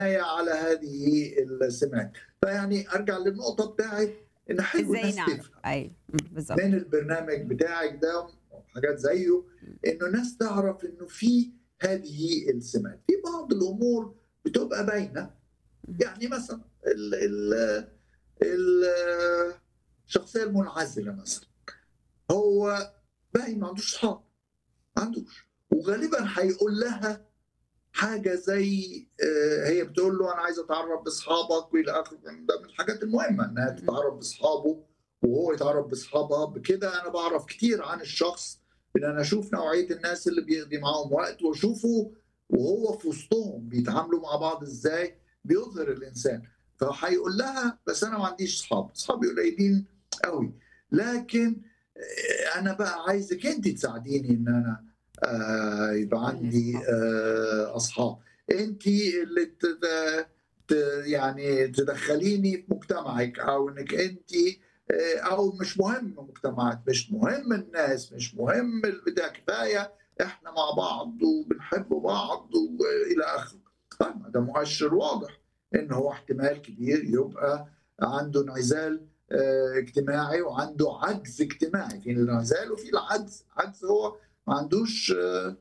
على هذه السمات فيعني ارجع للنقطه بتاعت ان حلو ازاي الناس نعرف تفهم ايوه مم، بالظبط من البرنامج بتاعك ده وحاجات زيه انه الناس تعرف انه في هذه السمات في بعض الامور بتبقى باينه يعني مثلا ال ال ال الشخصيه المنعزله مثلا هو باين ما عندوش صحاب ما عندوش وغالبا هيقول لها حاجه زي آه، هي بتقول له انا عايز اتعرف باصحابك والى اخره ده من الحاجات المهمه انها تتعرف باصحابه وهو يتعرف باصحابها بكده انا بعرف كتير عن الشخص ان انا اشوف نوعيه الناس اللي بيقضي معاهم وقت واشوفه وهو في وسطهم بيتعاملوا مع بعض ازاي بيظهر الانسان فهيقول لها بس انا ما عنديش اصحاب اصحابي قليلين قوي لكن آه، انا بقى عايزك انت تساعديني ان انا آه، يبقى عندي آه، اصحاب انت اللي تد- ت- يعني تدخليني في مجتمعك او انك انت آه، او مش مهم مجتمعات مش مهم الناس مش مهم البتاع كفايه احنا مع بعض وبنحب بعض والى اخره طيب ده مؤشر واضح ان هو احتمال كبير يبقى عنده انعزال آه، اجتماعي وعنده عجز اجتماعي في الانعزال وفي العجز عجز هو ما عندوش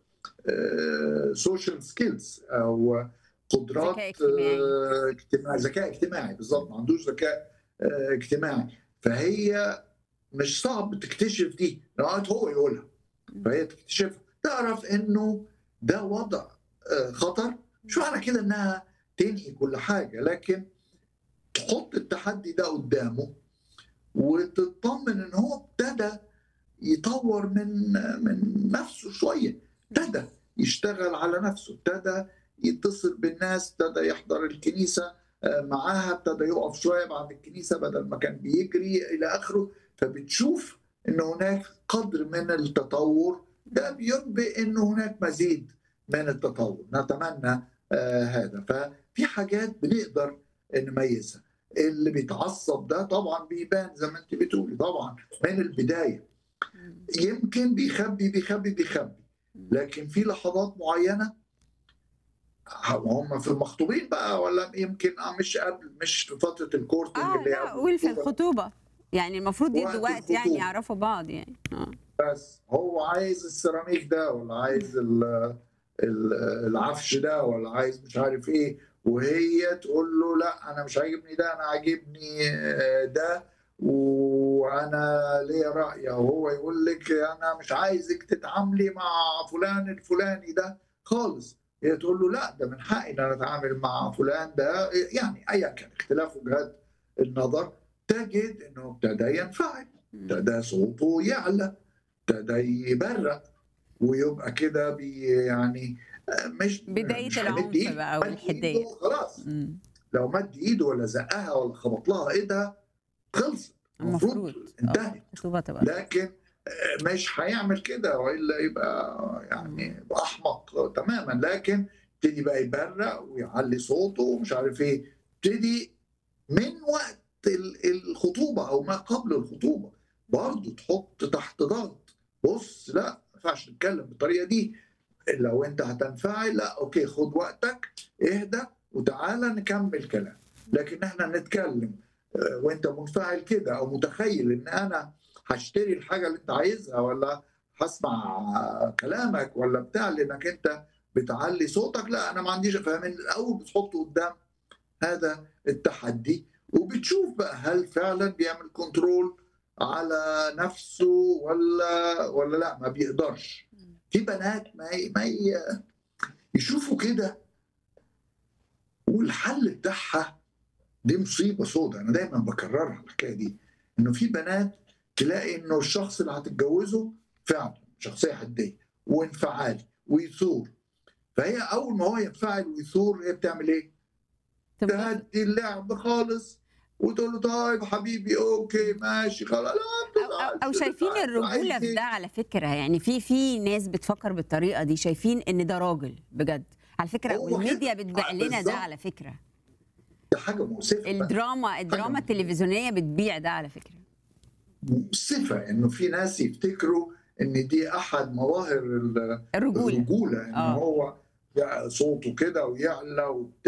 سوشيال سكيلز او قدرات ذكاء اجتماعي. آه، اجتماعي ذكاء اجتماعي بالظبط ما عندوش ذكاء آه، اجتماعي فهي مش صعب تكتشف دي لغايه هو يقولها فهي تكتشف تعرف انه ده وضع آه، خطر مش معنى كده انها تنهي كل حاجه لكن تحط التحدي ده قدامه وتطمن ان هو ابتدى يطور من من نفسه شويه ابتدى يشتغل على نفسه ابتدى يتصل بالناس ابتدى يحضر الكنيسه آه، معاها ابتدى يقف شويه بعد الكنيسه بدل ما كان بيجري الى اخره فبتشوف ان هناك قدر من التطور ده بينبئ ان هناك مزيد من التطور نتمنى آه هذا ففي حاجات بنقدر نميزها اللي بيتعصب ده طبعا بيبان زي ما انت بتقولي طبعا من البدايه يمكن بيخبي بيخبي بيخبي لكن في لحظات معينه هم في المخطوبين بقى ولا يمكن آه مش قبل مش في فتره الكورتنج اه اللي هي لا قبل قول في الخطوبة. الخطوبه يعني المفروض وقت يدوا وقت يعني الخطوبة. يعرفوا بعض يعني اه بس هو عايز السيراميك ده ولا عايز ال- ال- العفش ده ولا عايز مش عارف ايه وهي تقول له لا انا مش عاجبني ده انا عاجبني آه، ده وانا ليا راي وهو يقول لك انا مش عايزك تتعاملي مع فلان الفلاني ده خالص هي تقول له لا ده من حقي ان انا اتعامل مع فلان ده يعني ايا كان اختلاف وجهات النظر تجد انه ابتدى ينفعل ابتدى صوته يعلى ابتدى يبرق ويبقى كده بي يعني آه، مش بداية مش العنف هيمد إيده. بقى مد والحدية. إيده خلاص مم. لو مد ايده ولا زقها ولا خبط لها ايدها خلصت المفروض المفروض انتهت اه الخطوبه تبقى لكن آه، مش هيعمل كده والا يبقى يعني يبقى احمق تماما لكن ابتدي بقى يبرق ويعلي صوته ومش عارف ايه ابتدي من وقت ال- الخطوبه او ما قبل الخطوبه برضه تحط تحت ضغط بص لا ما ينفعش نتكلم بالطريقه دي لو انت هتنفعل لا اوكي خد وقتك اهدى وتعالى نكمل كلام لكن احنا نتكلم آه، وانت منفعل كده او متخيل ان انا هشتري الحاجه اللي انت عايزها ولا هسمع كلامك ولا بتاع لانك انت بتعلي صوتك لا انا ما عنديش فمن الاول بتحطه قدام هذا التحدي وبتشوف بقى هل فعلا بيعمل كنترول على نفسه ولا ولا لا ما بيقدرش في بنات ما ي- ما ي- يشوفوا كده والحل بتاعها دي مصيبه سوداء انا دايما بكررها الحكايه دي انه في بنات تلاقي انه الشخص اللي هتتجوزه فعلا شخصيه حديه وانفعالي ويثور فهي اول ما هو ينفعل ويثور هي بتعمل ايه؟ تبقى- تهدي اللعب خالص وتقول له طيب حبيبي اوكي ماشي خلاص لا ما أو, أو, تزعلش، او شايفين تزعل. الرجوله عايز في إيه؟ ده على فكره يعني في في ناس بتفكر بالطريقه دي شايفين ان ده راجل بجد على فكره هو والميديا كده. بتبيع آه، لنا ده بالظبط. على فكره ده حاجه مؤسفه بقى. الدراما الدراما حاجة. التلفزيونيه بتبيع ده على فكره مؤسفه انه في ناس يفتكروا ان دي احد مظاهر ال- الرجوله الرجوله ان آه. هو صوته كده ويعلى وبتاع